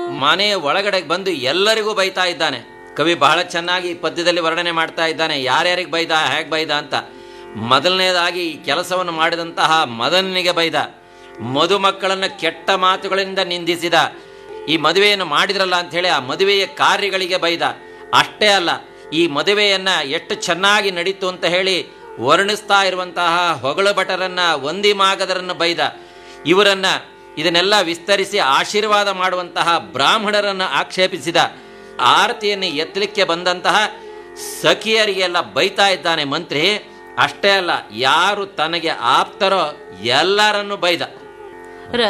ಮನೆಯ ಒಳಗಡೆ ಬಂದು ಎಲ್ಲರಿಗೂ ಬೈತಾ ಇದ್ದಾನೆ ಕವಿ ಬಹಳ ಚೆನ್ನಾಗಿ ಈ ಪದ್ಯದಲ್ಲಿ ವರ್ಣನೆ ಮಾಡ್ತಾ ಇದ್ದಾನೆ ಯಾರ್ಯಾರಿಗೆ ಬೈದ ಹೇಗೆ ಬೈದ ಅಂತ ಮೊದಲನೇದಾಗಿ ಈ ಕೆಲಸವನ್ನು ಮಾಡಿದಂತಹ ಮದನಿಗೆ ಬೈದ ಮದುಮಕ್ಕಳನ್ನು ಕೆಟ್ಟ ಮಾತುಗಳಿಂದ ನಿಂದಿಸಿದ ಈ ಮದುವೆಯನ್ನು ಮಾಡಿದ್ರಲ್ಲ ಅಂಥೇಳಿ ಆ ಮದುವೆಯ ಕಾರ್ಯಗಳಿಗೆ ಬೈದ ಅಷ್ಟೇ ಅಲ್ಲ ಈ ಮದುವೆಯನ್ನ ಎಷ್ಟು ಚೆನ್ನಾಗಿ ನಡೀತು ಅಂತ ಹೇಳಿ ವರ್ಣಿಸ್ತಾ ಇರುವಂತಹ ಹೊಗಳು ಭಟರನ್ನ ವಂದಿ ಮಾಗದರನ್ನು ಬೈದ ಇವರನ್ನ ಇದನ್ನೆಲ್ಲ ವಿಸ್ತರಿಸಿ ಆಶೀರ್ವಾದ ಮಾಡುವಂತಹ ಬ್ರಾಹ್ಮಣರನ್ನು ಆಕ್ಷೇಪಿಸಿದ ಆರತಿಯನ್ನು ಎತ್ತಲಿಕ್ಕೆ ಬಂದಂತಹ ಸಖಿಯರಿಗೆಲ್ಲ ಬೈತಾ ಇದ್ದಾನೆ ಮಂತ್ರಿ ಅಷ್ಟೇ ಅಲ್ಲ ಯಾರು ತನಗೆ ಆಪ್ತರೋ ಎಲ್ಲರನ್ನು ಬೈದ